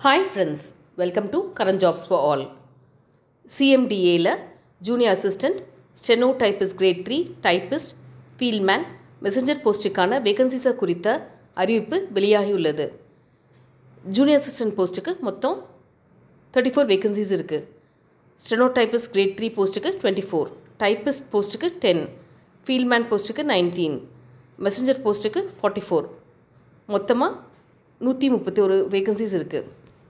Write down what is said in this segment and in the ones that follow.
hi friends welcome to current jobs for all சிஎம்டிஏயில் junior assistant steno typist grade three typist fieldman messenger போஸ்ட்டுக்கான வேகன்சிஸை குறித்த அறிவிப்பு வெளியாகியுள்ளது ஜூனியர் அசிஸ்டன்ட் போஸ்ட்டுக்கு மொத்தம் தேர்ட்டி ஃபோர் வேகன்சிஸ் இருக்குது ஸ்டெனோ டைப்பிஸ்ட் கிரேட் த்ரீ போஸ்ட்டுக்கு டுவெண்ட்டி ஃபோர் டைப்பிஸ்ட் போஸ்ட்டுக்கு டென் ஃபீல்ட்மேன் போஸ்ட்டுக்கு நைன்டீன் மெசஞ்சர் போஸ்ட்டுக்கு ஃபார்ட்டி ஃபோர் மொத்தமாக நூற்றி முப்பத்தி ஒரு வேகன்சிஸ் இருக்குது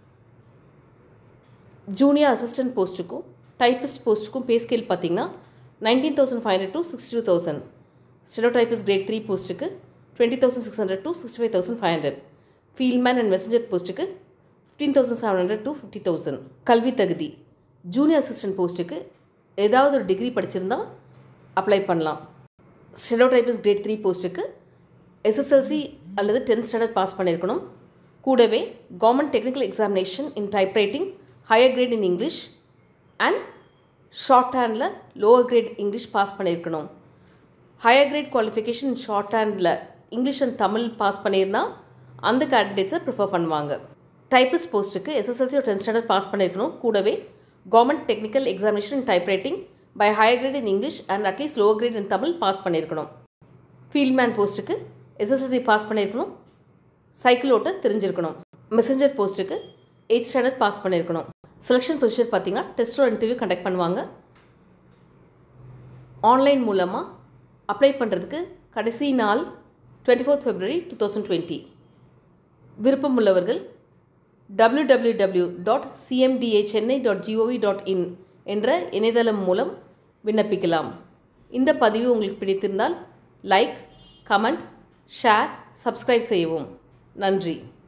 ஜூனியர் அசிஸ்டன்ட் போஸ்ட்டுக்கும் டைப்பிஸ்ட் போஸ்ட்டுக்கும் பே ஸ்கேல் பார்த்தீங்கன்னா nineteen thousand five hundred to sixty two thousand steno typist grade three போஸ்ட்டுக்கு twenty thousand six hundred to sixty five thousand five hundred fieldman and messenger போஸ்ட்டுக்கு fifteen thousand seven hundred to fifty thousand கல்வி தகுதி junior assistant போஸ்ட்டுக்கு ஏதாவது ஒரு degree படிச்சிருந்தா apply பண்ணலாம் steno typist grade three போஸ்ட்டுக்கு எஸ்எஸ்எல்சி அல்லது டென்த் ஸ்டாண்டர்ட் பாஸ் பண்ணியிருக்கணும் கூடவே government technical examination in typewriting higher grade in English and shorthand lower grade English pass பண்ணியிருக்கணும் higher grade qualification in shorthand English and Tamil pass பண்ணியிருந்தால் அந்த கேண்டிடேட்ஸை prefer பண்ணுவாங்க typist போஸ்ட்டுக்கு SSLC ஒரு tenth standard pass பண்ணியிருக்கணும் கூடவே government technical examination in typewriting by higher grade in English and at least lower great in Tamil pass பண்ணியிருக்கணும் fieldman போஸ்ட்டுக்கு எஸ்எஸ்எல்சி பாஸ் பண்ணியிருக்கணும் சைக்கிள் ஓட்ட தெரிஞ்சிருக்கணும் மெசஞ்சர் போஸ்ட்டுக்கு எயிட் ஸ்டாண்டர்ட் பாஸ் பண்ணியிருக்கணும் செலெக்ஷன் ப்ரொசீஜர் பார்த்தீங்கன்னா டெஸ்டோ இன்டர்வியூ கண்டக்ட் பண்ணுவாங்க ஆன்லைன் மூலமாக அப்ளை பண்ணுறதுக்கு கடைசி நாள் twenty fourth February two thousand twenty விருப்பம் உள்ளவர்கள் W W W dot CMDA Chennai dot G O V dot in என்ற இணையதளம் மூலம் விண்ணப்பிக்கலாம் இந்த பதிவு உங்களுக்கு பிடித்திருந்தால் லைக் கமெண்ட் ஷேர் சப்ஸ்கிரைப் செய்யவும் நன்றி